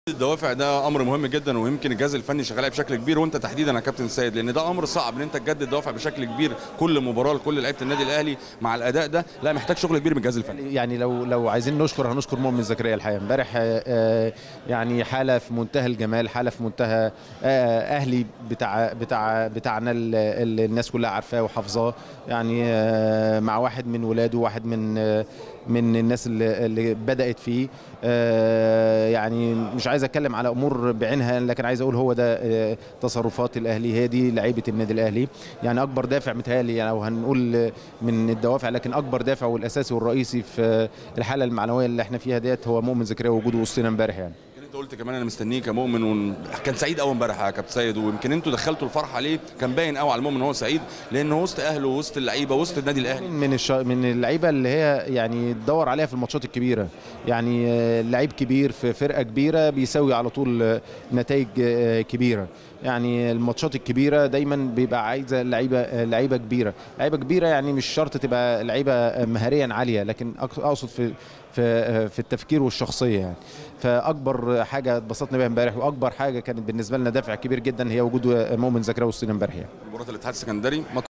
الدوافع ده امر مهم جدا ويمكن الجهاز الفني شغال عليه بشكل كبير وانت تحديدا يا كابتن سيد لان ده امر صعب ان انت تجدد دوافع بشكل كبير كل مباراه لكل لعيبه النادي الاهلي مع الاداء ده لا محتاج شغل كبير من الجهاز الفني يعني لو لو عايزين نشكر هنشكر مؤمن زكريا الحقيقه امبارح آه، آه، يعني حاله في منتهى الجمال حاله في منتهى آه، اهلي بتاع بتاع بتاعنا ال- ال- الناس كلها عارفاه وحافظاه يعني آه، مع واحد من ولاده واحد من آه، من الناس اللي, اللي بدات فيه آه، يعني مش عايز اتكلم على امور بعينها لكن عايز اقول هو ده آه، تصرفات الاهلي هي دي لعيبه النادي الاهلي يعني اكبر دافع متهيألي يعني لو هنقول من الدوافع لكن اكبر دافع والاساسي والرئيسي في الحاله المعنويه اللي احنا فيها ديت هو مؤمن زكريا وجوده وسطنا امبارح يعني يمكن انت قلت كمان انا مستنيه كمؤمن وكان سعيد قوي امبارح يا كابتن سيد ويمكن انتوا دخلتوا الفرحه عليه كان باين قوي على المؤمن ان هو سعيد لانه وسط اهله وسط اللعيبه وسط النادي الاهلي من الش... من اللعيبه اللي هي يعني تدور عليها في الماتشات الكبيره يعني آه، لعيب كبير في فرقه كبيره بيسوي على طول آه، نتائج آه، كبيره يعني الماتشات الكبيره دايما بيبقى عايزه لعيبه آه، لعيبه كبيره لعيبه كبيره يعني مش شرط تبقى لعيبه آه، مهاريا عاليه لكن أق- اقصد في في آه، في التفكير والشخصيه يعني فاكبر حاجه اتبسطنا بيها امبارح واكبر حاجه كانت بالنسبه لنا دافع كبير جدا هي وجود آه، مؤمن زكريا وسطنا امبارح يعني مباراه الاتحاد السكندري